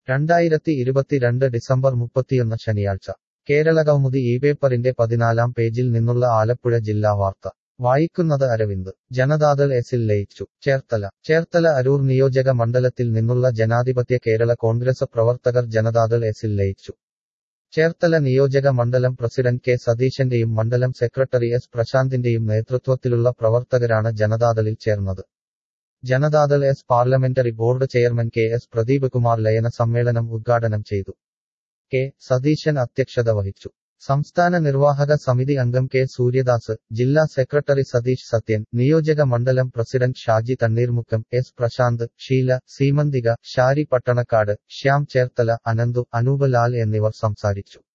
രണ്ടായിരത്തി ഇരുപത്തിരണ്ട് ഡിസംബർ മുപ്പത്തിയൊന്ന് ശനിയാഴ്ച കേരളകൗമുദി ഈ പേപ്പറിന്റെ പതിനാലാം പേജിൽ നിന്നുള്ള ആലപ്പുഴ ജില്ലാ വാർത്ത വായിക്കുന്നത് അരവിന്ദ് ജനതാദൾ എസിൽ ലയിച്ചു ചേർത്തല ചേർത്തല അരൂർ നിയോജക മണ്ഡലത്തിൽ നിന്നുള്ള ജനാധിപത്യ കേരള കോൺഗ്രസ് പ്രവർത്തകർ ജനതാദൾ എസിൽ ലയിച്ചു ചേർത്തല നിയോജക മണ്ഡലം പ്രസിഡന്റ് കെ സതീശന്റെയും മണ്ഡലം സെക്രട്ടറി എസ് പ്രശാന്തിന്റെയും നേതൃത്വത്തിലുള്ള പ്രവർത്തകരാണ് ജനതാദളിൽ ചേർന്നത് Janata Dal S parliamentary board chairman K S Pradeep Kumar ലയന സമ്മേളനം ഉദ്ഘാടനം ചെയ്തു കെ സതീശൻ അധ്യക്ഷത വഹിച്ചു സംസ്ഥാന നിർവാഹക സമിതി അംഗം കെ സൂര്യദാസ് ജില്ലാ സെക്രട്ടറി സതീഷ് സത്യൻ നിയോജക മണ്ഡലം പ്രസിഡന്റ് ഷാജി തണ്ണീർമുക്കം എസ് പ്രശാന്ത് ഷീല സീമന്തിക ഷാരി പട്ടണക്കാട് ശ്യാം ചേർത്തല അനന്തു അനൂപ് ലാൽ എന്നിവർ സംസാരിച്ചു